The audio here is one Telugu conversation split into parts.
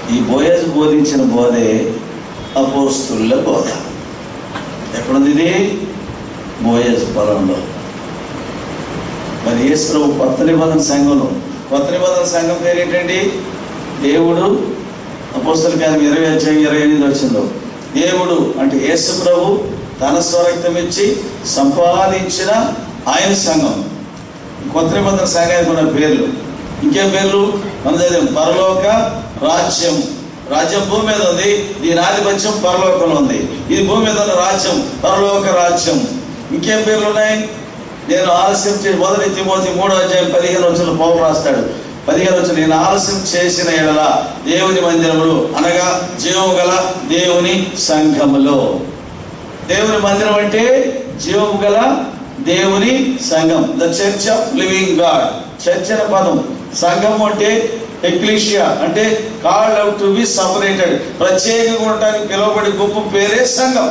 ఈ బోయజ్ బోధించిన బోధే అపోస్తుల బోధ ఎక్కడుంది ఇది బోయజ్ పొలంలో మరి యేసు ప్రభు కొత్త నిబంధన సంఘంలో కొత్త నిబంధన సంఘం పేరు ఏంటండి దేవుడు అపోస్తుల కాలం ఇరవై అధ్యాయం ఇరవై ఎనిమిది వచ్చిందో దేవుడు అంటే యేసు ప్రభు తన స్వరక్తం ఇచ్చి సంపాదించిన ఆయన సంఘం కొత్త నిబంధన సంఘానికి ఉన్న పేర్లు ఇంకేం పేర్లు మన చదివాం పరలోక రాజ్యం రాజ్యం భూమి మీద ఉంది దీని ఆధిపత్యం పరలోకంలో ఉంది ఇది భూమి మీద ఉన్న రాజ్యం పరలోక రాజ్యం ఇంకేం పేర్లు ఉన్నాయి నేను ఆలస్యం చేసి మొదటి తిమోతి మూడో అధ్యాయం పదిహేను వచ్చిన పౌరు రాస్తాడు పదిహేను వచ్చిన నేను ఆలస్యం చేసిన ఎడల దేవుని మందిరములు అనగా జీవము గల దేవుని సంఘములో దేవుని మందిరం అంటే జీవము గల దేవుని సంఘం the church of living God church అనే పదం సంఘం అంటే ఎక్లీషియా అంటే called out to be separated ప్రత్యేకంగా ఉండటానికి పిలువబడి గుంపు పేరే సంఘం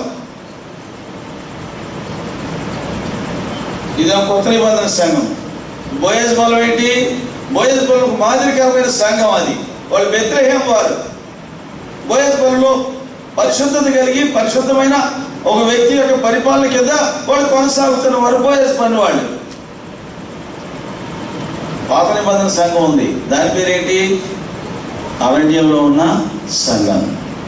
ఇది ఒక కొత్త నిబంధన సంఘం బోయజ్ బలం ఏంటి బోయజ్ బలం మాదిరికరమైన సంఘం అది వాళ్ళు బెత్రహేం వారు బోయజ్ బలంలో పరిశుద్ధత కలిగి పరిశుద్ధమైన ఒక వ్యక్తి యొక్క పరిపాలన కింద వాళ్ళు కొనసాగుతున్న వారు బోయజ్ పని వాళ్ళు పాత నిబంధన సంఘం ఉంది దాని పేరేంటి అరణ్యంలో ఉన్న సంఘం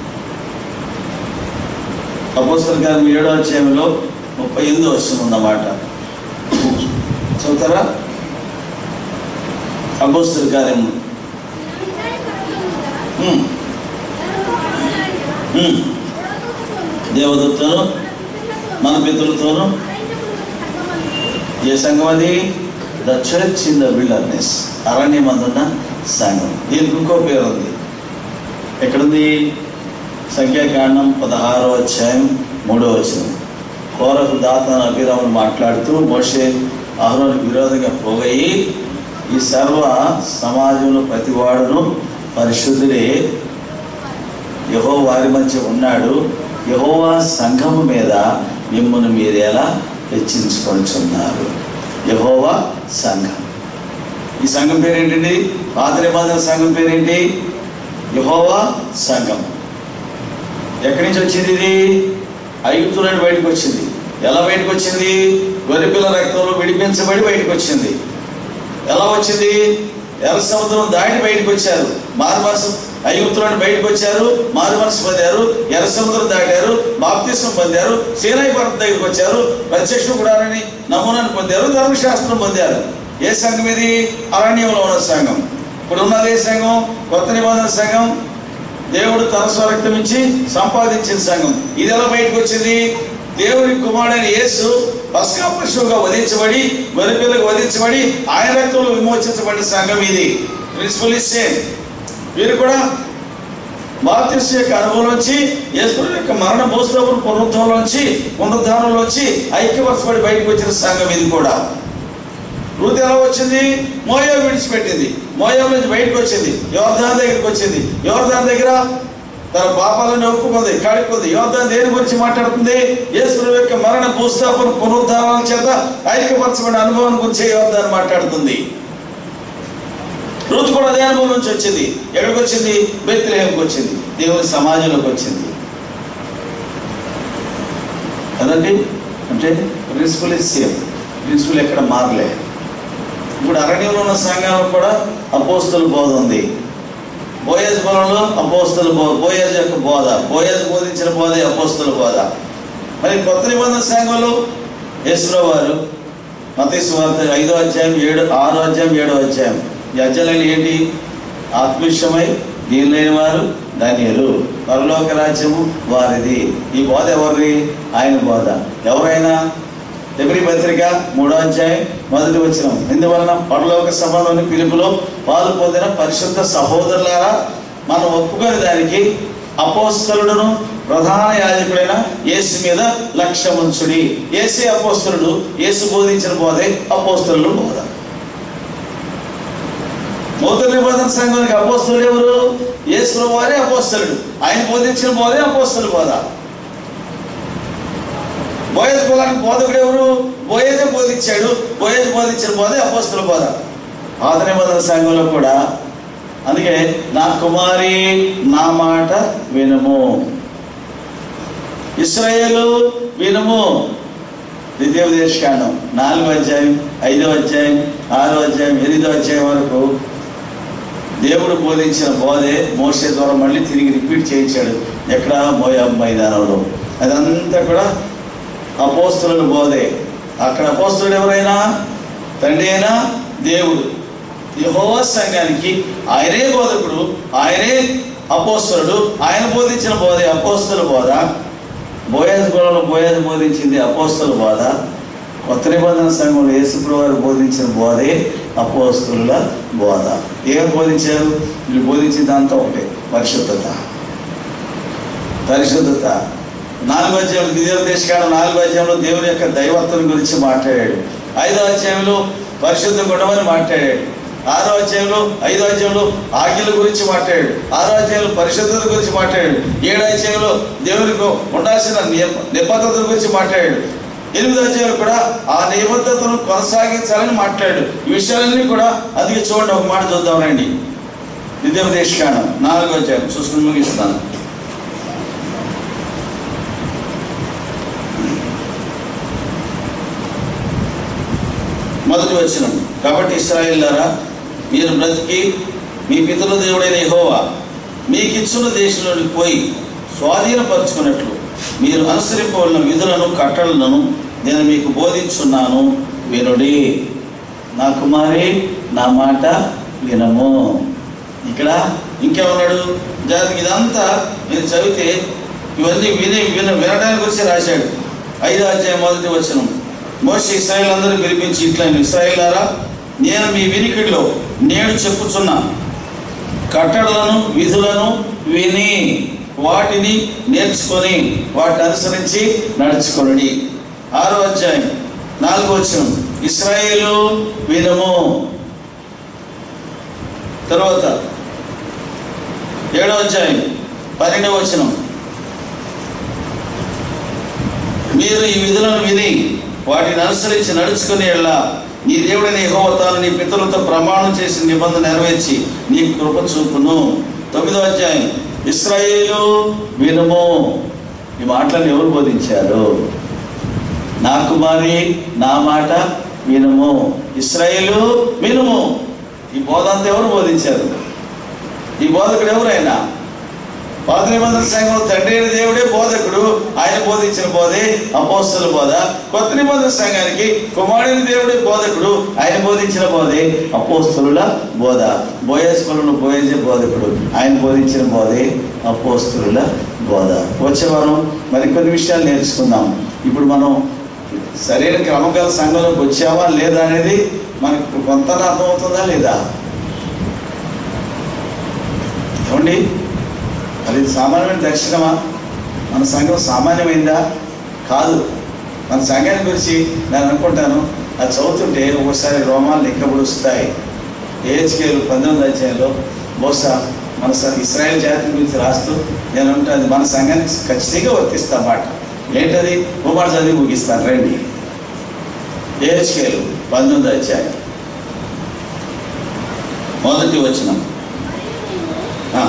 అపోస్తల గారి ఏడో అధ్యాయంలో ముప్పై ఎనిమిది వస్తుంది అన్నమాట చదువుతారా అపోస్తల కార్యం ఉమ్, ఉమ్. దేవదూతను మన పితృలతోనూ ఏ సంఘం అది the church in the wilderness అరణ్యం అందున్న సంఘం దీనికి ఇంకో పేరు ఉంది ఎక్కడుంది సంఖ్యాకాండం పదహారో అధ్యాయం మూడో వచనం కోరకు దాతను అభిరాములు మాట్లాడుతూ మోషే అహరోనికి విరోధంగా పోగయి ఈ సర్వ సమాజంలో ప్రతివాడును పరిశుద్ధుడే యహో వారి మధ్య ఉన్నాడు యహోవా సంఘము మీద మిమ్మల్ని మీరు ఎలా హెచ్చించుకొనిచున్నారు యహోవా సంఘం ఈ సంఘం పేరేంటండి పాత నిబంధన సంఘం పేరేంటి యహోవా సంఘం ఎక్కడి నుంచి వచ్చింది ఇది ఐగుప్తు నుండి బయటకు వచ్చింది ఎలా బయటకు వచ్చింది గొర్రెపిల్ల రక్తంలో విడిపించబడి బయటకు వచ్చింది ఎలా వచ్చింది ఎర్ర సముద్రం దాటి బయటకు వచ్చారు మారుమనసు ఐగుప్తు నుండి బయటకు వచ్చారు మారుమనసు పొందారు ఎర్ర సముద్రం దాటారు బాప్తిసం పొందారు సీనాయి పర్వతం దగ్గరికి వచ్చారు ప్రత్యక్ష గుడాలని నమూనాను పొందారు ధర్మశాస్త్రం పొందారు ఏ సంఘం ఇది అరణ్యంలో ఉన్న సంఘం ఇప్పుడు ఉన్నది ఏ సంఘం కొత్త నిబంధన సంఘం దేవుడు తన స్వరక్తం ఇచ్చి సంపాదించిన సంఘం ఇది ఎలా బయటకు వచ్చింది దేవుని కుమారుడైన యేసు పస్కా పశువుగా వధించబడి గొర్రెపిల్లకు వధించబడి ఆయన రక్తంలో విమోచించబడిన సంఘం ఇది ప్రిన్సిపల్ ఇస్ సేమ్ వీరు కూడా బాప్తిస్ యొక్క అనుభవంలోంచి యేసు యొక్క మరణ భూస్థాపన పునరుద్ధంలోంచి పునరుద్ధానంలోంచి ఐక్యపరచబడి బయటకు వచ్చిన సంఘం ఇది కూడా రూత్ ఎలా వచ్చింది మోయో విడిచిపెట్టింది మోయో నుంచి బయటకు వచ్చింది యోర్ధాన్ దగ్గరికి వచ్చింది యోర్ధాన్ దగ్గర తన పాపాలను ఒప్పుకుంది కడుక్కుంది యోర్ధాన్ దేని గురించి మాట్లాడుతుంది యేసు యొక్క మరణ భూస్థాపన పునరుద్ధానాల చేత ఐక్యపరచబడిన అనుభవం గురించి యోర్ధాన్ మాట్లాడుతుంది రూత్ కూడా అదే అనుభవం నుంచి వచ్చింది ఎక్కడికి వచ్చింది బెత్తిలేహంకి వచ్చింది దేవుని సమాజంలోకి వచ్చింది కదండి అంటే ప్రిన్సిపల్ ఇస్ సేమ్ ప్రిన్సిపల్ ఎక్కడ మారలే ఇప్పుడు అరణ్యంలో ఉన్న సంఘాలకు కూడా అపోస్తుల బోధ ఉంది బోయజ్ బలంలో అపోస్తుల బో బోయజ్ యొక్క బోధ బోయజ్ బోధించిన బోధే అపోస్తుల బోధ మరి కొత్త నిబంధన సంఘంలో యేసులో వారు మతీసు వార్త ఐదో అధ్యాయం ఏడు ఆరో అధ్యాయం ఏడో అధ్యాయం ఈ అధ్యాయాలు ఏంటి ఆత్మీయమై దీనిలేని వారు ధన్యులు పరలోక రాజ్యము వారిది ఈ బోధ ఎవరిది ఆయన బోధ ఎవరైనా ఎబ్రి పత్రిక మూడో అధ్యాయం మొదటి వచ్చిన ఇందువలన పరలోక సభలోని పిలుపులో పాలు పొందిన పరిశుద్ధ సహోదరులారా మనం ఒప్పుకొని దానికి అపోస్తలుడును ప్రధాన యాజకుడైన యేసు మీద లక్ష్యముంచుడి ఏసే అపోస్తలుడు యేసు బోధించిన బోధే అపోస్తలుడు బోధ నూతన నిబంధన సంఘానికి అపోస్తలుడు ఎవరు యేసు వారే అపోస్తలుడు ఆయన బోధించిన బోధే అపోస్తలు బోధ బోయజ్ కులానికి బోధకుడు ఎవరు బోయేజే బోధించాడు బోయేజ్ బోధించిన బోధే అపోస్తుల బోధ పాత నిబంధన సంఘంలో కూడా అందుకే నా కుమారి నా మాట వినుము ఇస్రాయేలు వినుము ద్వితీయోపదేశకాండం నాలుగో అధ్యాయం ఐదో అధ్యాయం ఆరో అధ్యాయం ఎనిమిదో అధ్యాయం వరకు దేవుడు బోధించిన బోధే మోసే ద్వారా మళ్ళీ తిరిగి రిపీట్ చేయించాడు ఎక్కడ మోయాబ్ మైదానంలో అదంతా కూడా అపోస్తుల బోధే అక్కడ అపోస్తుడు ఎవరైనా తండ్రి అయినా దేవుడు యెహోవా సంఘానికి ఆయనే బోధకుడు ఆయనే అపోస్తుడు ఆయన బోధించిన బోధే అపోస్తుల బోధ బోయాజ్ గొడవలో బోయాజ్ బోధించింది అపోస్తుల బోధ కొత్త నిబంధన సంఘంలో యేసుప్రభు వారు బోధించిన బోధే అపోస్తుల బోధ ఏం బోధించారు వీళ్ళు బోధించింది అంతా ఒకటే పరిశుద్ధత పరిశుద్ధత నాలుగో అధ్యాయంలో ద్వితీయోపదేశకాలం నాలుగో అధ్యాయంలో దేవుని యొక్క దైవత్వం గురించి మాట్లాడాడు ఐదో అధ్యాయంలో పరిశుద్ధ గుణమని మాట్లాడాడు ఆరో అధ్యాయంలో ఐదో అధ్యాయంలో ఆజ్ఞల గురించి మాట్లాడాడు ఆరో అధ్యాయంలో పరిశుద్ధత గురించి మాట్లాడాడు ఏడో అధ్యాయంలో దేవునికి ఉండాల్సిన నియ- నిబద్ధతల గురించి మాట్లాడాడు ఎనిమిదో అధ్యాయంలో కూడా ఆ నిబద్ధతను కొనసాగించాలని మాట్లాడాడు ఈ విషయాలన్నీ కూడా అందుకే చూడండి ఒక మాట చూద్దాం రండి విద్యోపదేశకాండం నాలుగో అధ్యాయం చూసుకుని ముగిస్తాను మొదటి వచనం కాబట్టి ఇస్రాయిల్లారా మీరు బ్రతికి మీ పితరుల దేవుడైన యెహోవా మీకిచ్చిన దేశంలోనికి పోయి స్వాధీనపరుచుకున్నట్లు మీరు అనుసరింపవలన విధులను కట్టడలను నేను మీకు బోధించున్నాను వినుడి నా కుమారి నా మాట వినము ఇక్కడ ఇంకేమన్నాడు జాతికి ఇదంతా మీరు చదివితే ఇవన్నీ విని విన వినడానికి గురించి రాశాడు ఐదో అధ్యాయం మొదటి వచనం మోషే ఇస్రాయేల్ అందరూ పిలిపించి ఇట్లా ఇస్రాయేలారా నేను మీ వినికిడిలో నేడు చెప్పుచున్నా కట్టడలను విధులను విని వాటిని నేర్చుకొని వాటిని అనుసరించి నడుచుకొనడి ఆరో అధ్యాయం నాలుగో వచనం ఇస్రాయేలు వినము తర్వాత ఏడో అధ్యాయం పన్నెండవ వచనం మీరు ఈ విధులను విని వాటిని అనుసరించి నడుచుకుని వెళ్ళా నీ దేవుడైన యెహోవా తాను నీ పితరులతో ప్రమాణం చేసిన నిబంధన నెరవేర్చి నీ కృప చూపును తొమ్మిదో అధ్యాయం ఇస్రాయేలు వినుము ఈ మాటలను ఎవరు బోధించారు నా కుమారి నా మాట వినుము ఇస్రాయేలు వినుము ఈ బోధ అంతా ఎవరు బోధించారు ఈ బోధకుడు ఎవరైనా పాత నిబంధన సంఘం తండ్రి అయిన దేవుడే బోధకుడు ఆయన బోధించిన బోధే అపోస్తుల బోధ కొత్త నిబంధన సంఘానికి కుమారుని దేవుడే బోధకుడు ఆయన బోధించిన బోధే అపోస్తుల బోధ బోయేశ్వరుడు బోయేజే బోధకుడు ఆయన బోధించిన బోధే అపోస్తుల బోధ వచ్చే వారం మరికొన్ని విషయాలు నేర్చుకుందాం ఇప్పుడు మనం సరైన క్రమం గల సంఘంలోకి వచ్చామా లేదా అనేది మనకు కొంత అర్థమవుతుందా లేదా ఏమండి అది సామాన్యమైన దర్శనమా మన సంఘం సామాన్యమైందా కాదు మన సంఘాన్ని గురించి నేను అనుకుంటాను అది చదువుతుంటే ఒకసారి రోమాలు లెక్కబడుస్తాయి ఏహెచ్కేలు పంతొమ్మిది అధ్యాయంలో బహుశా మన స- ఇస్రాయేల్ జాతి గురించి రాస్తూ నేను ఉంటాను మన సంఘానికి ఖచ్చితంగా వర్తిస్తా మాట ఏంటది ఉమ్మడి చదివి ముగిస్తాను రండి ఏహెచ్కేలు పంతొమ్మిది అధ్యాయం మొదటి వచనం ఆ.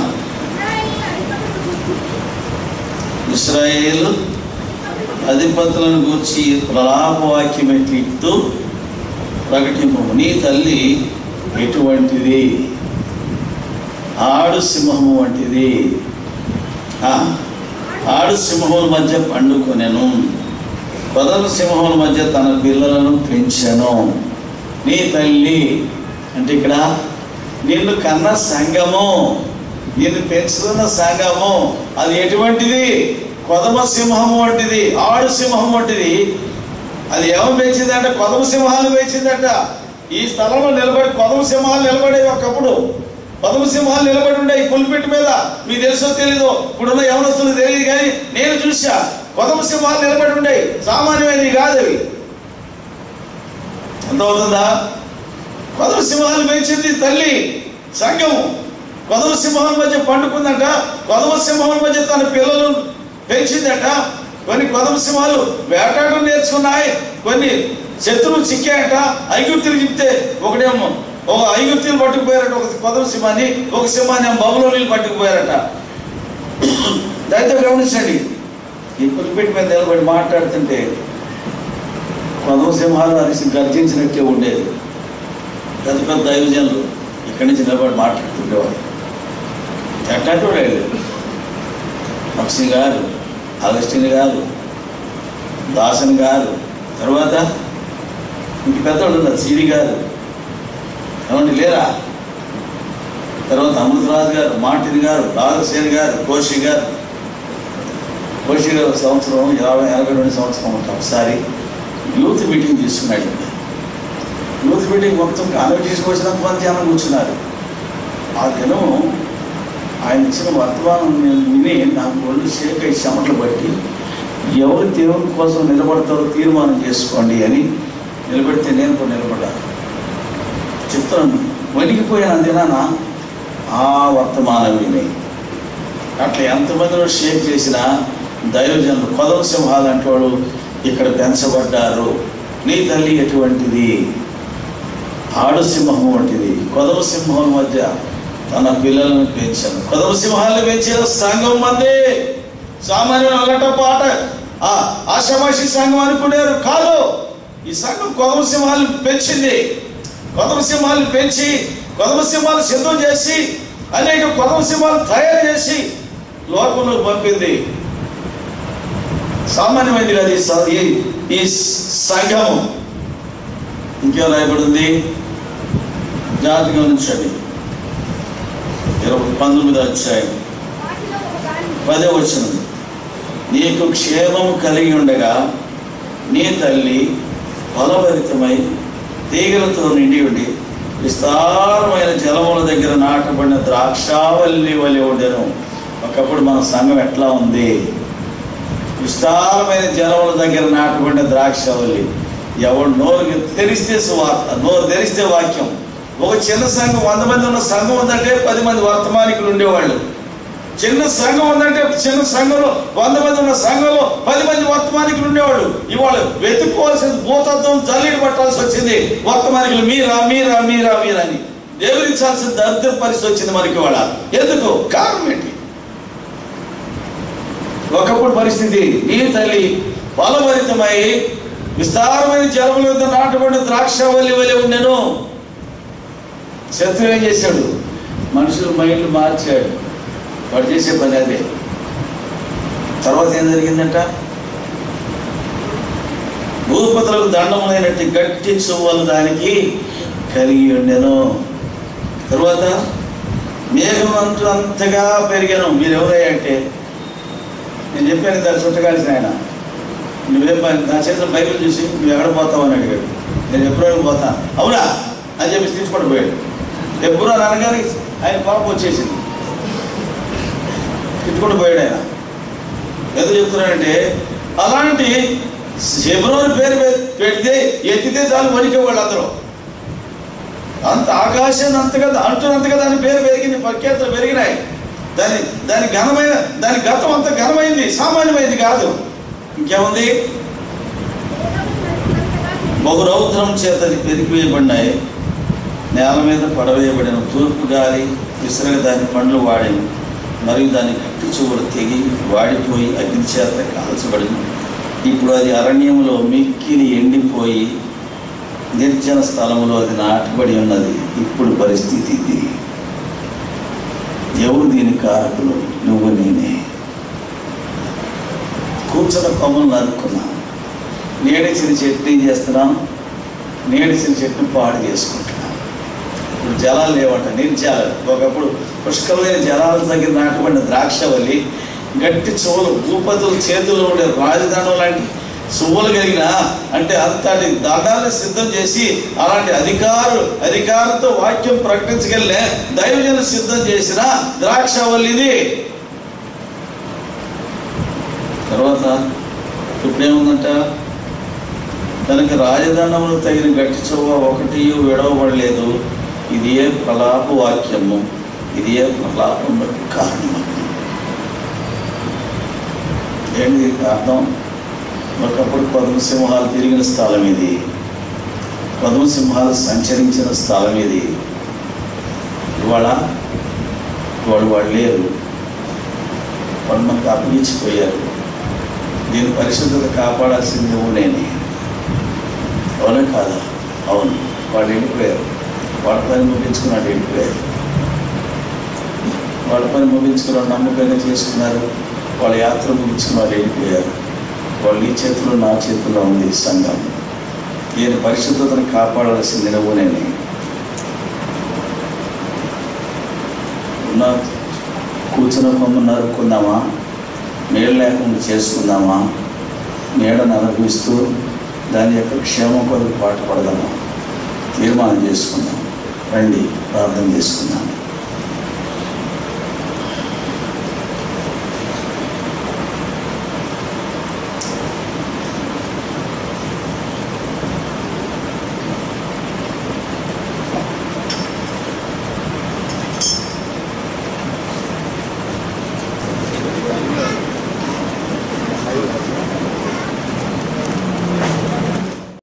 ఇస్రాయేల్ అధిపతులను గూర్చి ప్రలాపవాక్యం ఎట్లిస్తూ ప్రకటింపు నీ తల్లి ఎటువంటిది ఆడు సింహము వంటిది ఆ, ఆడు సింహముల మధ్య పండుకొనెను కొదల సింహముల మధ్య తన పిల్లలను పెంచెను నీ తల్లి అంటే ఇక్కడ నిన్ను కన్న సంఘము నిన్ను పెంచుతున్న సంఘము అది ఎటువంటిది కొదమ సింహం వంటిది ఆడు సింహం వంటిది అది ఏమో పెంచిందంట కొదమ సింహాలు పెంచిందట ఈ స్థలంలో నిలబడి కొదమ సింహాలు నిలబడేవి ఒకప్పుడు కొదమ సింహాలు నిలబడి ఉండే ఈ పులిపెట్టు మీద మీకు తెలుసో తెలీదో ఇప్పుడున్న యవనస్తులు తెలియదు కానీ నేను చూసా కొదమ సింహాలు నిలబడి ఉండేవి సామాన్యమైనవి కాదు అవి అర్థమవుతుందా కొదవ సింహాలు పెంచింది తల్లి సంఘం కొదవ సింహాల మధ్య పండుకుందంట కొదవ సింహాల మధ్య తన పిల్లలు పెంచిందట కొన్ని కొదవ సింహాలు వేటాడడం నేర్చుకున్నాయి కొన్ని శత్రువులు చిక్కాయట ఐగుప్తులు చెప్తే ఒకడేమో ఒక ఐగుప్తులు పట్టుకుపోయారట ఒక కొదవ సింహాన్ని ఒక సింహాన్ని బబులోని పట్టుకుపోయారట దాంతో గమనించండి ఈ పులిపెట్టి మీద నిలబడి మాట్లాడుతుంటే కొదవ సింహాలు అరిసి గర్జించినట్టే ఉండేది పెద్ద పెద్ద దైవజనులు ఇక్కడి నుంచి నిలబడి మాట్లాడుతుండేవాడు ఎట్లాంటి వాడు ఆయన. మక్సి గారు అగస్టిన్ గారు దాసన్ గారు తర్వాత ఇంక పెద్దవాడు ఉన్నారు సిడి గారు ఏమండి లేరా తర్వాత అమృతరాజు గారు మార్టిన్ గారు రాజసేన్ గారు కోషి గారు కోషి గారు ఒక సంవత్సరం యాభై ఎనభై రెండు సంవత్సరం ఉంటాం ఒకసారి యూత్ మీటింగ్ తీసుకున్నాడు యూత్ మీటింగ్ మొత్తం కాన్వెంట్ తీసుకొచ్చినంత మంది జనం కూర్చున్నారు ఆ దినం ఆయన ఇచ్చిన వర్తమానం నేను విని నాకు ఒళ్ళు షేక్ అయి చెమటలు బట్టి ఎవరు దేవుని కోసం నిలబడతారో తీర్మానం చేసుకోండి అని నిలబెడితే నేను కూడా నిలబడ్డాను చెప్తాను వణికిపోయిన దినాన ఆ వర్తమానం విని అట్లా ఎంతమందిలో షేక్ చేసినా దైవజనులు కొదవ సింహాలు అంటోడు ఇక్కడ పెంచబడ్డారు నీ తల్లి ఎటువంటిది ఆడు సింహం వంటిది కొదవ సింహం మధ్య తన పిల్లలను పెంచాను కొదవ సింహాలను పెంచిన సంఘం మంది సామాన్యులు అలట పాట ఆ ఆషామాషి సంఘం అనుకునేవారు కాదు ఈ సంఘం కొదవ సింహాలను పెంచింది కొదవ సింహాలను పెంచి కొదవ సింహాలు సిద్ధం చేసి అనేక కొదవ సింహాలు తయారు చేసి లోకంలోకి పంపింది సామాన్యమైనది కాదు ఈ స- ఈ ఈ సంఘము ఇంకేం రాయబడింది జాతి గమనించండి ఇరవై పంతొమ్మిది అధ్యాయం వాటిలో ఒక దానిని పదే వచనం నీకు క్షేమం కలిగి ఉండగా నీ తల్లి ఫలభరితమై తీగలతో నిండి ఉండి విస్తారమైన జలముల దగ్గర నాటబడిన ద్రాక్షావల్లి వలె ఉండెను ఒకప్పుడు మన సంఘం ఎట్లా ఉంది విస్తారమైన జలముల దగ్గర నాటబడిన ద్రాక్షావల్లి ఎవడు నోరు తెరిస్తే సువార్త నోరు తెరిస్తే వాక్యం ఒక చిన్న సంఘం వంద మంది ఉన్న సంఘం ఉందంటే పది మంది వర్తమానికులు ఉండేవాళ్ళు చిన్న సంఘం ఉందంటే చిన్న సంఘంలో వంద మంది ఉన్న సంఘంలో పది మంది వర్తమానికులు ఉండేవాడు ఇవాళ వెతుక్కోవాల్సిన భూతత్వం జల్లిని పట్టాల్సి వచ్చింది వర్తమానికులు మీరా మీరా మీరా మీరా అని దేవుడించాల్సిన దరిద్ర పరిస్థితి వచ్చింది మనకి ఇవాళ ఎందుకు కారణం ఏంటి ఒకప్పుడు పరిస్థితి నీ తల్లి ఫలభరితమై విస్తారమైన జలముల వద్ద నాటబడిన ద్రాక్షవల్లి వలె ఉండెను శత్రువు ఏం చేశాడు మనుషులు మైండ్లు మార్చాడు వాడు చేసే పని అదే తర్వాత ఏం జరిగిందంట భూపతులకు దండములైనట్టు గట్టి చువ్వలు దానికి కలిగి ఉండెను తర్వాత మేఘం అంటూ అంతగా పెరిగాను మీరు ఎవరయ్యా అంటే నేను చెప్పాను దాని చుట్టకాల్సిన ఆయన నువ్వేం పని నా చేతిలో బైబిల్ చూసి నువ్వు ఎక్కడ పోతావు అని అడిగాడు నేను ఎప్పుడైనా పోతాను అవునా అని చెప్పి తీసుకొని పోయాడు ఎప్పుడు అని అనగానే ఆయన కోపం వచ్చేసింది తిట్టుకుంటూ పోయాడు ఆయన ఎందుకు చెప్తున్నాడంటే అలాంటి శబరోని పేరు పె- పెడితే ఎత్తితే చాలు వణికే వాళ్ళు అందరూ అంత ఆకాశాన్ని అంతగా అంటున్నంతగా దాని పేరు పెరిగింది ప్రఖ్యాతలు పెరిగినాయి దాని దాని ఘనమైన దాని గతం అంత ఘనమైంది సామాన్యమైనది కాదు ఇంకేముంది బహురౌద్రం చేత అది పెరిగివేయబడినాయి నేల మీద పడవేయబడిన తూర్పు గాలి విసిరగా దాని పండ్లు వాడిను మరియు దాని గట్టి చెవులు తెగి వాడిపోయి అగ్ని చేత కాల్చబడింది ఇప్పుడు అది అరణ్యంలో మిక్కిలి ఎండిపోయి నిర్జన స్థలంలో అది నాటబడి ఉన్నది ఇప్పుడు పరిస్థితి ఇది ఎవరు దీని కారకులు నువ్వు నేనే కూర్చున్న కొమ్మలు నరుక్కున్నా నేడిచిన చెట్టు ఏం చేస్తున్నాం నేడిచిన చెట్టును పాడు చేసుకుంటున్నాం ఇప్పుడు జలాలు లేవట నిర్జాలు ఒకప్పుడు పుష్కలమైన జలాల దగ్గర నాటబడిన ద్రాక్షవల్లి గట్టి చువ్వలు భూపతుల చేతుల్లో ఉండే రాజధానం లాంటి సువ్వలు కలిగిన అంటే అంతటి దండాలను సిద్ధం చేసి అలాంటి అధికారు అధికారంతో వాక్యం ప్రకటించగలిగిన దైవజన సిద్ధం చేసిన ద్రాక్షవల్లిది తర్వాత ఇప్పుడేముందంట తనకి రాజదండములు తగిన గట్టి చొవ్వ ఒకటి విడవబడలేదు ఇది ఏ ప్రలాప వాక్యము ఇది ఏ ప్రలాపం కారణము ఏంటి దీనికి అర్థం ఒకప్పుడు కొత్త సింహాలు తిరిగిన స్థలం ఇది పదమ సింహాలు సంచరించిన స్థలం ఇది ఇవాళ ఇవాళ వాళ్ళు లేరు వాళ్ళు మనకు అప్పగించిపోయారు దీని పరిశుద్ధత కాపాడాల్సింది నువ్వు నేనే అవునా కాదా అవును వాళ్ళు వెళ్ళిపోయారు వాళ్ళ పని ముగించుకున్నాడు వెళ్ళిపోయారు వాళ్ళ పని ముగించుకున్నారు నమ్మకంగా చేసుకున్నారు వాళ్ళ యాత్ర ముగించుకున్న వాళ్ళు వెళ్ళిపోయారు వాళ్ళు నీ చేతిలో నా చేతిలో ఉంది ఈ సంఘం దీని పరిశుద్ధతను కాపాడాల్సింది నువ్వు నేనే ఉన్న కూర్చున్న కొమ్మ నరుక్కుందామా నీళ్ళు లేకుండా చేసుకుందామా నీడను అనుభవిస్తూ దాని యొక్క క్షేమం కొరకు పాటుపడదామా తీర్మానం చేసుకుందాం రండి ప్రార్థన చేసుకుందాం